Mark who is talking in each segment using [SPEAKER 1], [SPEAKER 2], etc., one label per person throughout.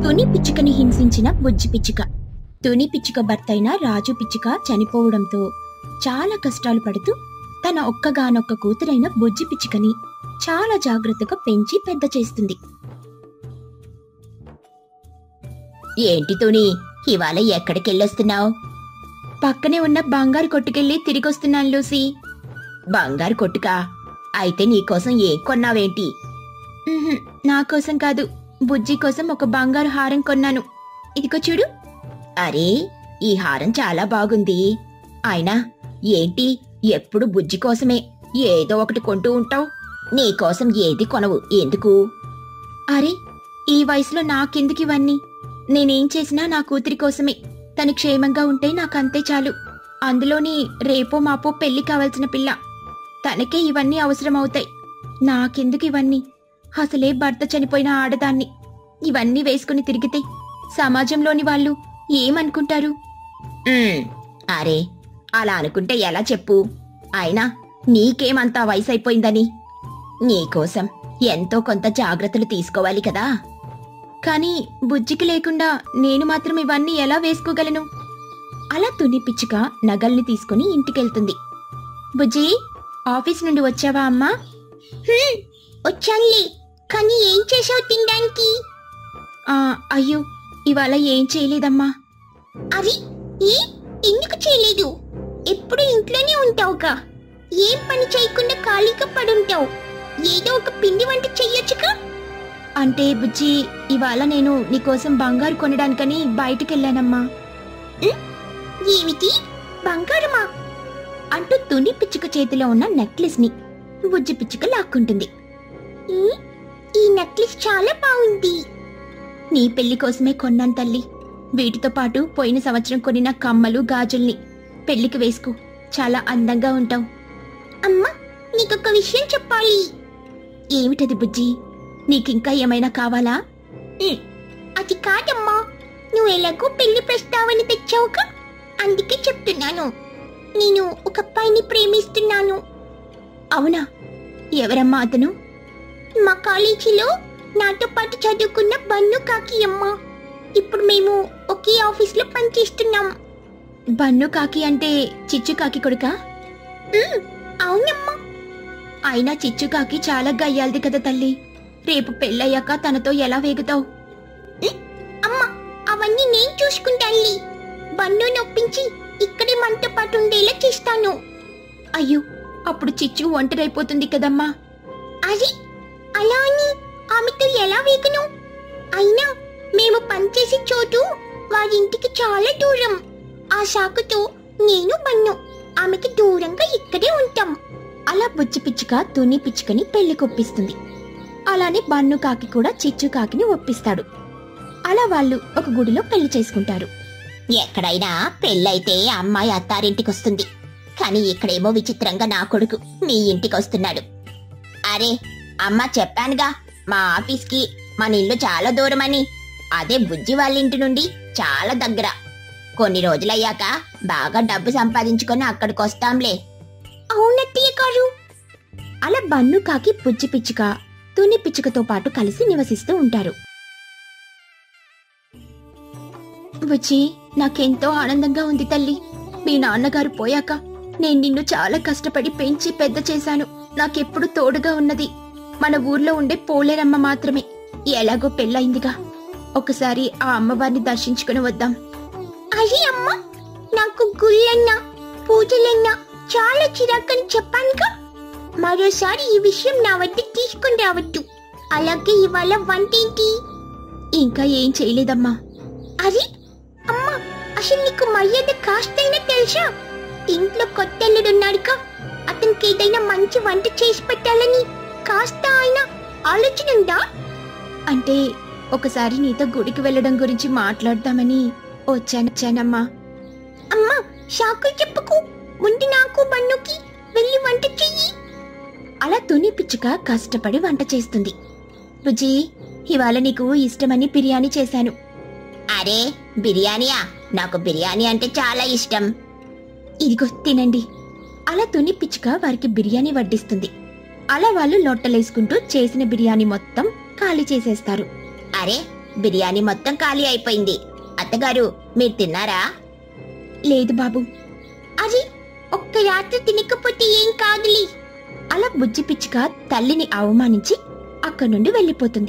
[SPEAKER 1] తుని పిచ్చుకని హింసించిన బుజ్జి పిచ్చుక తుని పిచ్చుక భర్త అయిన రాజు పిచ్చుక చనిపోవడంతో చాలా కష్టాలు పడుతూ తన ఒక్కగానొక్క కూతురైన బుజ్జి పిచ్చుకని చాలా జాగ్రత్తగా పెంచి పెద్ద చేస్తుంది ఏంటి తుని ఇవాళ ఎక్కడికెళ్ళొస్తున్నావు పక్కనే ఉన్న బంగారు కొట్టుకెళ్ళి తిరిగొస్తున్నాను లూసీ బంగారు కొట్టుకా అయితే నీకోసం ఏం కొన్నావేంటి ఉహుం, నా కోసం కాదు బుజ్జి కోసం ఒక బంగారు హారం కొన్నాను ఇదిగో చూడు అరే ఈ హారం చాలా బాగుంది అయినా ఏంటి ఎప్పుడు బుజ్జి కోసమే ఏదో ఒకటి కొంటూ ఉంటావు నీకోసం ఏది కొనవు ఎందుకు అరే ఈ వయసులో నాకెందుకు ఇవన్నీ నేనేం చేసినా నా కూతురి కోసమే తను క్షేమంగా ఉంటే నాకంతే చాలు అందులోని రేపో మాపో పెళ్లి కావాల్సిన పిల్ల తనకే ఇవన్నీ అవసరమవుతాయి నాకెందుకు ఇవన్నీ అసలే భర్త చనిపోయిన ఆడదాన్ని ఇవన్నీ వేసుకుని తిరిగితే సమాజంలోని వాళ్ళు ఏమనుకుంటారు "ఉమ్, అరే అలా అనుకుంటే ఎలా చెప్పు అయినా నీకేమంతా వయసైపోయిందని నీకోసం ఎంతో కొంత జాగ్రత్తలు తీసుకోవాలి కదా కానీ బుజ్జికి లేకుండా నేను మాత్రం ఇవన్నీ ఎలా వేసుకోగలను అలా తుని పిచ్చుక నగల్ని తీసుకుని ఇంటికెళ్తుంది బుజ్జి ఆఫీస్ నుండి వచ్చావా అమ్మా వచ్చానులే కానీ ఏం చేసావు తినడానికి అయ్యో ఇవాళ ఏం చేయలేదమ్మా అవి ఏ ఎందుకు చేయలేదు ఎప్పుడు ఇంట్లోనే ఉంటావుగా ఏం పని చేయకుండా ఖాళీగా పడుంటావు ఏదో ఒక పిండి వంట చెయ్యొచ్చుగా అంటే బుజ్జి ఇవాళ నేను నీకోసం బంగారు కొనడానికని బయటికెళ్ళానమ్మా ఏమిటి బంగారమా అంటూ తుని పిచ్చుక చేతిలో ఉన్న నెక్లెస్ ని బుజ్జి పిచ్చుక లాక్కుంటుంది ఈ నెక్లెస్ చాలా బాగుంది నీ పెళ్లి కోసమే కొన్నాను తల్లి వీటితో పాటు పోయిన సంవత్సరం కొనిన కమ్మలు గాజుల్ని పెళ్లికి వేసుకో చాలా అందంగా ఉంటావు అమ్మా నీకొక విషయం చెప్పాలి ఏమిటది బుజ్జి నీకింకా ఏమైనా కావాలా అది కాదమ్మా నువ్వు ఎలాగో పెళ్లి ప్రస్తావన తెచ్చావుగా అందుకే చెప్తున్నాను నేను ఒక అబ్బాయిని ప్రేమిస్తున్నాను అవునా ఎవరమ్మా అతను మా కాలేజీలో నాతో పాటు చదువుకున్న బన్ను కాకి అమ్మ ఇప్పుడు మేము ఒకే ఆఫీస్లో పనిచేస్తున్నాం బన్ను కాకి అంటే చిచ్చు కాకి కొడుకా అవునమ్మా అయినా చిచ్చు కాకి చాలా గయ్యాల్ది కదా తల్లి రేపు పెళ్ళయ్యాక తనతో ఎలా వేగుతావు అమ్మా అవన్నీ నేను చూసుకుంటాను బన్ను నొప్పించి ఇక్కడే మనతో పాటు ఉండేలా చేస్తాను అయ్యో అప్పుడు చిచ్చు ఒంటరైపోతుంది కదమ్మా అది అలా అని ఆమెతో ఎలా వేగను అయినా మేము పనిచేసే చోటు వారింటికి చాలా దూరం ఆ శాఖతో నేను బన్ను ఆమెకి దూరంగా ఇక్కడే ఉంటాం అలా బుజ్జి పిచ్చుక తుని పిచ్చుకని పెళ్లి కొప్పిస్తుంది అలానే బన్ను కాకి కూడా చిచ్చు కాకిని ఒప్పిస్తాడు అలా వాళ్ళు ఒక గుడిలో పెళ్లి చేసుకుంటారు ఎక్కడైనా పెళ్ళైతే అమ్మాయి అత్తారింటికి వస్తుంది కానీ ఇక్కడేమో విచిత్రంగా నా కొడుకు మీ ఇంటికి వస్తున్నాడు అరే అమ్మ చెప్పానుగా మా ఆఫీస్కి మన ఇల్లు చాలా దూరమని అదే బుజ్జి వాళ్ళ ఇంటి నుండి చాలా దగ్గర కొన్ని రోజులయ్యాక బాగా డబ్బు సంపాదించుకొని అక్కడికి వస్తాంలే అవునత్తయ్య గారు అలా బన్ను కాకి బుజ్జి పిచ్చుక తుని పిచ్చుకతో పాటు కలిసి నివసిస్తూ ఉంటారు బుజ్జి నాకెంతో ఆనందంగా ఉంది తల్లి మీ నాన్నగారు పోయాక నేను నిన్ను చాలా కష్టపడి పెంచి పెద్ద చేశాను నాకెప్పుడు తోడుగా ఉన్నది మన ఊర్లో ఉండే పోలేరమ్మ మాత్రమే ఎలాగో పెళ్ళయిందిగా ఒకసారి ఆ అమ్మవారిని దర్శించుకుని వద్దాం అది అమ్మ నాకు గుళ్ళన్నా పూజలన్నా చాలా చిరాకని చెప్పానుగా మరోసారి ఈ విషయం నా వద్ద తీసుకుని రావద్దు అలాగే ఇవాళ వంటేంటి ఇంకా ఏం చేయలేదమ్మా అది అమ్మా అసలు నీకు మర్యాద కాస్తైనా తెలుసా ఇంట్లో కొత్త అల్లుడున్నాడుగా అతనికి ఏదైనా మంచి వంట చేసి పెట్టాలని కాస్త ఆయన ఆలోచన ఉందా అంటే ఒకసారి నీతో గుడికి వెళ్ళడం గురించి మాట్లాడదామని వచ్చానమ్మా అమ్మా షాకులు చెప్పుకు ముందు నాకు బన్నుకి వెళ్ళి వంట చెయ్యి అలా తుని పిచ్చుక కష్టపడి వంట చేస్తుంది బుజ్జి ఇవాళ నీకు ఇష్టమని బిర్యానీ చేశాను అరే బిర్యానీయా నాకు బిర్యానీ అంటే చాలా ఇష్టం ఇదిగో తినండి అలా తుని పిచ్చుక వారికి బిర్యానీ వడ్డిస్తుంది అలా వాళ్ళు లొట్టలేసుకుంటూ చేసిన బిర్యానీ మొత్తం ఖాళీ చేసేస్తారు అరే బిర్యానీ మొత్తం ఖాళీ అయిపోయింది అత్తగారు మీరు తిన్నారా లేదు బాబు అది ఒక్క రాత్రి తినకపోతే ఏం కాదులే అలా బుజ్జి పిచ్చుక తల్లిని అవమానించి అక్కడి నుండి వెళ్ళిపోతుంది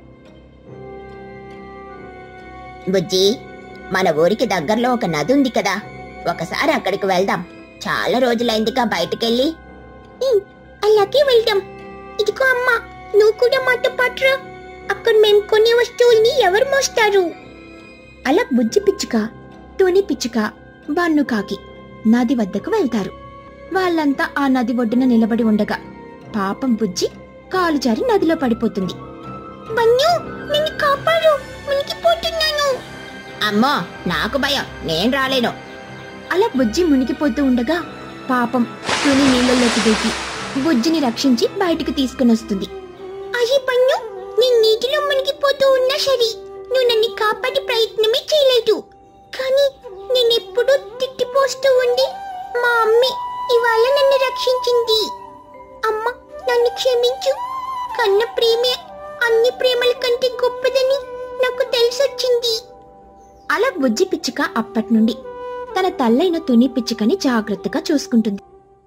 [SPEAKER 1] బుజ్జి మన ఊరికి దగ్గరలో ఒక నది ఉంది కదా ఒకసారి అక్కడికి వెళ్దాం చాలా రోజులైందిగా బయటకెళ్ళి అలాగే వెళ్దాం ఇదిగో అమ్మా నువ్వు కూడా మాతో పాటురా అక్కడ మేము కొనే వస్తువుల్ని ఎవరు మోస్తారు అలా బుజ్జి పిచ్చుక తుని పిచ్చుక బన్ను కాకి నది వద్దకు వెళ్తారు వాళ్ళంతా ఆ నది ఒడ్డున నిలబడి ఉండగా పాపం బుజ్జి కాలు జారి నదిలో పడిపోతుంది బన్ను నిన్ను కాపాడు మునిగిపోతున్నాను అమ్మో నాకు భయం నేను రాలేను అలా బుజ్జి మునిగిపోతూ ఉండగా పాపం తుని నీళ్ళలోకి దూకి బుజ్జిని రక్షించి బయటకు తీసుకుని వస్తుంది అయ్యి పన్ను నేను నీటిలో మునిగిపోతూ ఉన్నా సరే నువ్వు నన్ను కాపాడే ప్రయత్నమే చేయలేదు కానీ నేను ఎప్పుడూ తిట్టిపోస్తూ ఉండి మా అమ్మే ఇవాళ నన్ను రక్షించింది అమ్మ నన్ను క్షమించు కన్న ప్రేమే అన్ని ప్రేమల కంటే గొప్పదని నాకు తెలిసొచ్చింది అలా బుజ్జి పిచ్చుక అప్పటి నుండి తన తల్లైన తుని పిచ్చుకని జాగ్రత్తగా చూసుకుంటుంది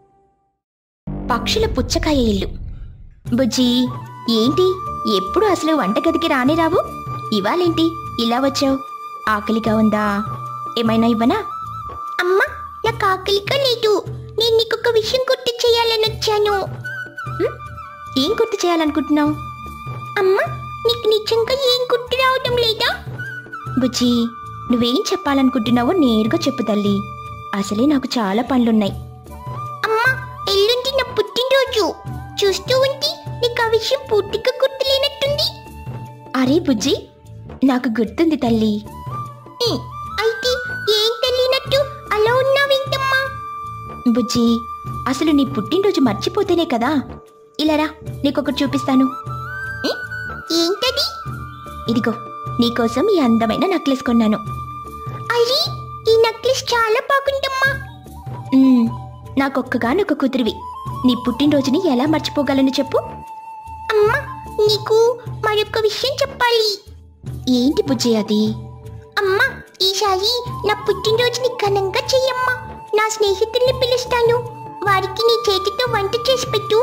[SPEAKER 1] పక్షుల పుచ్చకాయ ఇల్లు బుజ్జి ఏంటి ఎప్పుడు అసలు వంటగదికి రానే రావు ఇవాళేంటి ఇలా వచ్చావు ఆకలిగా ఉందా ఏమైనా ఇవ్వనా అమ్మా నాకు ఆకలిగా లేదు నేను నీకు ఒక విషయం గుర్తు చేయాలని వచ్చాను ఉమ్, ఏం గుర్తు చేయాలనుకుంటున్నావు అమ్మా నీకు నిజంగా ఏం గుర్తు రావడం లేదా బుజ్జి నువ్వేం చెప్పాలనుకుంటున్నావో నేరుగా చెప్పు తల్లి అసలే నాకు చాలా పనులున్నాయి అమ్మా ఎల్లుండి నా పుట్టినరోజు చూస్తూ ఉంటే నీకు ఆ విషయం పూర్తిగా గుర్తులేనట్టుంది అరే బుజ్జి నాకు గుర్తుంది తల్లి అయితే ఏం తెలియనట్టు అలా ఉన్నావేంటమ్మా బుజ్జి అసలు నీ పుట్టినరోజు మర్చిపోతేనే కదా ఇలారా నీకొకటి చూపిస్తాను ఏంటది ఇదిగో నీకోసం ఈ అందమైన నెక్లెస్ కొన్నాను అరే ఈ నెక్లెస్ చాలా బాగుందమ్మా నాకొక్కగానొక్క కూతురివి నీ పుట్టినరోజుని ఎలా మర్చిపోగలను చెప్పు అమ్మా నీకు మరొక విషయం చెప్పాలి ఏంటి బుజ్జి అది అమ్మా ఈసారి నా పుట్టినరోజుని ఘనంగా చెయ్యమ్మా నా స్నేహితుల్ని పిలుస్తాను వారికి నీ చేతితో వంట చేసి పెట్టు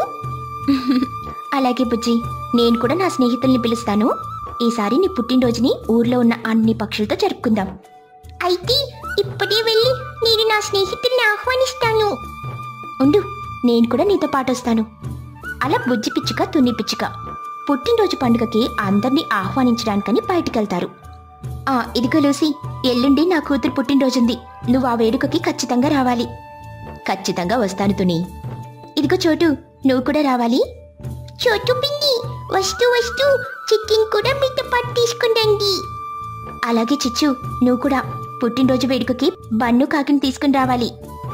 [SPEAKER 1] అలాగే బుజ్జి నేను కూడా నా స్నేహితుల్ని పిలుస్తాను ఈసారి నీ పుట్టినరోజుని ఊర్లో ఉన్న అన్ని పక్షులతో జరుపుకుందాం అయితే ఇప్పుడే వెళ్ళి నేను నా స్నేహితుల్ని ఆహ్వానిస్తాను ఉండు నేను కూడా నీతో పాటు వస్తాను అలా బుజ్జి పిచ్చుక తుని పిచ్చుక పుట్టినరోజు పండుగకి అందరినీ ఆహ్వానించడానికని బయటికెళ్తారు ఆ ఇదిగో లూసి ఎల్లుండి నా కూతురు పుట్టినరోజుంది నువ్వు ఆ వేడుకకి ఖచ్చితంగా రావాలి ఖచ్చితంగా వస్తాను తుని ఇదిగో చోటు నువ్వు కూడా రావాలి చోటు పిన్ని వస్తూ వస్తూ చికెన్ కూడా మీతో పాటు తీసుకురండి అలాగే చిచ్చు నువ్వు కూడా పుట్టినరోజు వేడుకకి బన్ను కాకిని తీసుకుని రావాలి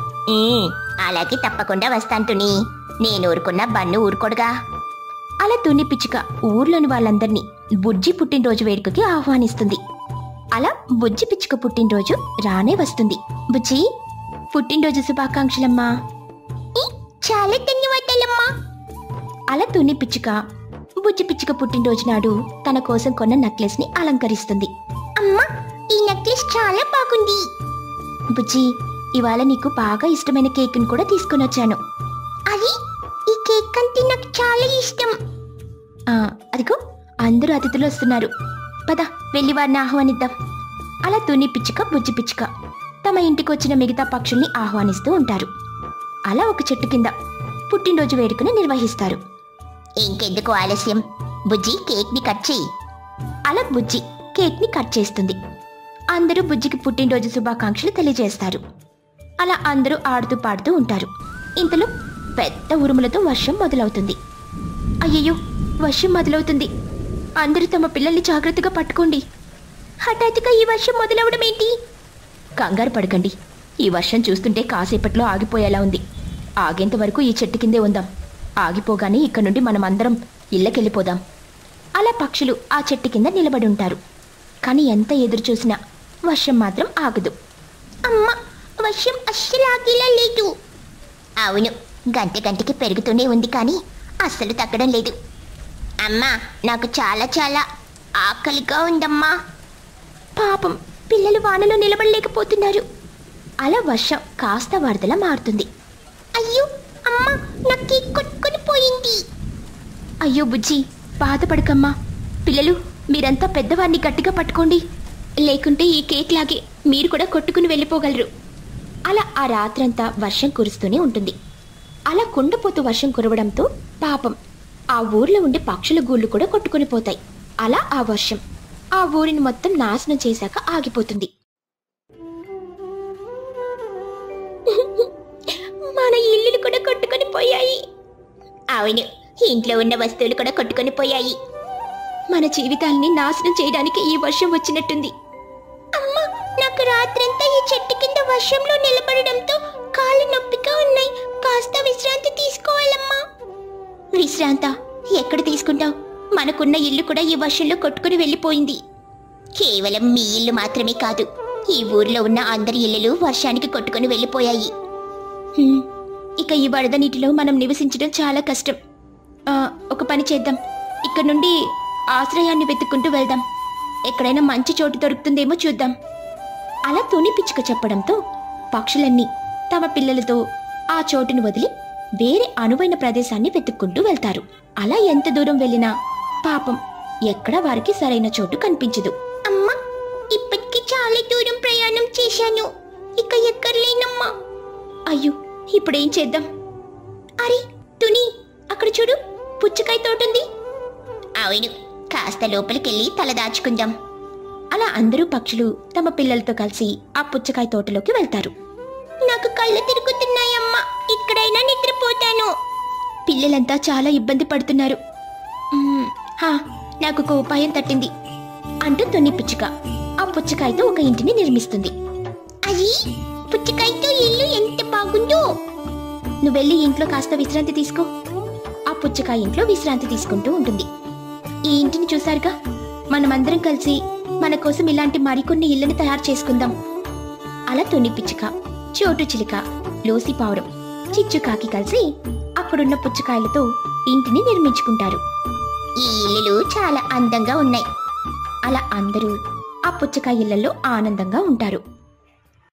[SPEAKER 1] అలాగే తప్పకుండా వస్తాను తుని నేను ఊరుకున్న బన్ను ఊరుకోడుగా అలా తుని పిచ్చుక ఊర్లోని వాళ్ళందరినీ బుజ్జి పుట్టినరోజు వేడుకకి ఆహ్వానిస్తుంది అలా బుజ్జి పిచ్చుక పుట్టినరోజు రానే వస్తుంది బుజ్జి పుట్టినరోజు శుభాకాంక్షలమ్మా చాలా ధన్యవాదాలమ్మా అలా తుని పిచ్చుక బుజ్జి పిచ్చుక పుట్టినరోజు నాడు తన కోసం కొన్న నెక్లెస్ ని అలంకరిస్తుంది అమ్మా ఈ నెక్లెస్ చాలా బాగుంది బుజ్జి ఇవాళ నీకు బాగా ఇష్టమైన కేక్ని కూడా తీసుకుని వచ్చాను అది ఈ కేక్ అంటే నాకు చాలా ఇష్టం అదిగో అందరూ అతిథులు వస్తున్నారు పద వెళ్ళి వారిని ఆహ్వానిద్దాం అలా తుని పిచ్చుక బుజ్జి పిచ్చుక తమ ఇంటికి వచ్చిన మిగతా పక్షుల్ని ఆహ్వానిస్తూ ఉంటారు అలా ఒక చెట్టు కింద పుట్టినరోజు వేడుకను నిర్వహిస్తారు ఇంకెందుకు ఆలస్యం బుజ్జి కేక్ని కట్ చేయి అలా బుజ్జి కేక్ని కట్ చేస్తుంది అందరూ బుజ్జికి పుట్టినరోజు శుభాకాంక్షలు తెలియజేస్తారు అలా అందరూ ఆడుతూ పాడుతూ ఉంటారు ఇంతలో పెద్ద ఉరుములతో వర్షం మొదలవుతుంది అయ్యయ్యో వర్షం మొదలవుతుంది అందరూ తమ పిల్లల్ని జాగ్రత్తగా పట్టుకోండి హఠాత్తుగా ఈ వర్షం మొదలవడం ఏంటి కంగారు పడకండి ఈ వర్షం చూస్తుంటే కాసేపట్లో ఆగిపోయేలా ఉంది ఆగేంత వరకు ఈ చెట్టు కిందే ఉందాం ఆగిపోగానే ఇక్కడ నుండి మనం అందరం ఇళ్ళకెళ్ళిపోదాం అలా పక్షులు ఆ చెట్టు కింద నిలబడి ఉంటారు కానీ ఎంత ఎదురు చూసినా వర్షం మాత్రం ఆగదు అమ్మ వర్షం అస్సలు ఆగేలా లేదు అవును గంట గంటకి పెరుగుతూనే ఉంది కానీ అస్సలు తగ్గడం లేదు అమ్మా నాకు చాలా చాలా ఆకలిగా ఉందమ్మా పాపం పిల్లలు వానలో నిలబడలేకపోతున్నారు అలా వర్షం కాస్త వరదలా మారుతుంది అయ్యో అమ్మా నా కేక్ కొట్టుకొని పోయింది అయ్యో బుజ్జి బాధపడకమ్మా పిల్లలు మీరంతా పెద్దవారిని గట్టిగా పట్టుకోండి లేకుంటే ఈ కేక్ లాగే మీరు కూడా కొట్టుకుని వెళ్ళిపోగలరు అలా ఆ రాత్రంతా వర్షం కురుస్తూనే ఉంటుంది అలా కుండపోతూ వర్షం కురవడంతో పాపం ఆ ఊర్లో ఉండే పక్షుల గూళ్ళు కూడా కొట్టుకుని పోతాయి అలా ఆ వర్షం ఆ ఊరిని మొత్తం నాశనం చేశాక ఆగిపోతుంది మన ఇల్లులు కూడా కొట్టుకొని పోయాయి అవును ఇంట్లో ఉన్న వస్తువులు కూడా కొట్టుకొని పోయాయి మన జీవితాల్ని నాశనం చేయడానికి ఈ వర్షం వచ్చినట్టుంది అమ్మా నాకు రాత్రంతా ఈ చెట్టు కింద వర్షంలో నిలబడడంతో కాళ్ళు నొప్పిగా ఉన్నాయి కాస్త విశ్రాంతి తీసుకోవాలమ్మా విశ్రాంత ఎక్కడ తీసుకుంటావు మనకున్న ఇల్లు కూడా ఈ వర్షంలో కొట్టుకుని వెళ్ళిపోయింది కేవలం మీ ఇల్లు మాత్రమే కాదు ఈ ఊర్లో ఉన్న అందరి ఇల్లులు వర్షానికి కొట్టుకుని వెళ్ళిపోయాయి హ్మ్, ఇక ఈ వరద నీటిలో మనం నివసించడం చాలా కష్టం ఆ, ఒక పని చేద్దాం ఇక్కడ నుండి ఆశ్రయాన్ని వెతుక్కుంటూ వెళ్దాం ఎక్కడైనా మంచి చోటు దొరుకుతుందేమో చూద్దాం అలా తుని పిచ్చుక చెప్పడంతో పక్షులన్నీ తమ పిల్లలతో ఆ చోటును వదిలి వేరే అనువైన ప్రదేశాన్ని వెతుక్కుంటూ వెళ్తారు అలా ఎంత దూరం వెళ్ళినా పాపం ఎక్కడ వారికి సరైన చోటు కనిపించదు అమ్మా ఇప్పటికి చాలా దూరం ప్రయాణం చేశాను ఇక ఎక్కర్లేనమ్మా అయ్యో ఇప్పుడేం చేద్దాం అరే తుని అక్కడ చూడు పుచ్చకాయ తోటుంది అవును కాస్త లోపలికెళ్ళి తల దాచుకుందాం అలా అందరూ పక్షులు తమ పిల్లలతో కలిసి ఆ పుచ్చకాయ తోటలోకి వెళ్తారు నాకు కళ్ళు తిరుగుతున్నాయమ్మా ఇక్కడైనా నిద్రపోతాను పిల్లలంతా చాలా ఇబ్బంది పడుతున్నారు మ్మ్, హా, నాకు ఒక ఉపాయం తట్టింది అంటూ తొన్ని పిచ్చుక ఆ పుచ్చకాయతో ఒక ఇంటిని నిర్మిస్తుంది అది పుచ్చకాయతో ఇల్లు ఎంత బాగుందో నువ్వు వెళ్ళి ఇంట్లో కాస్త విశ్రాంతి తీసుకో ఆ పుచ్చకాయ ఇంట్లో విశ్రాంతి తీసుకుంటూ ఉంటుంది ఈ ఇంటిని చూసారుగా మనమందరం కలిసి మన కోసం ఇలాంటి మరికొన్ని ఇళ్ళని తయారు చేసుకుందాం అలా తొని పిచ్చుక చోటు చిలుక లోసి పావురం చిచ్చుకాకి కలిసి అక్కడున్న పుచ్చకాయలతో ఇంటిని నిర్మించుకుంటారు ఈ ఇల్లులు చాలా అందంగా ఉన్నాయి అలా అందరూ ఆ పుచ్చకాయ ఇళ్లలో ఆనందంగా ఉంటారు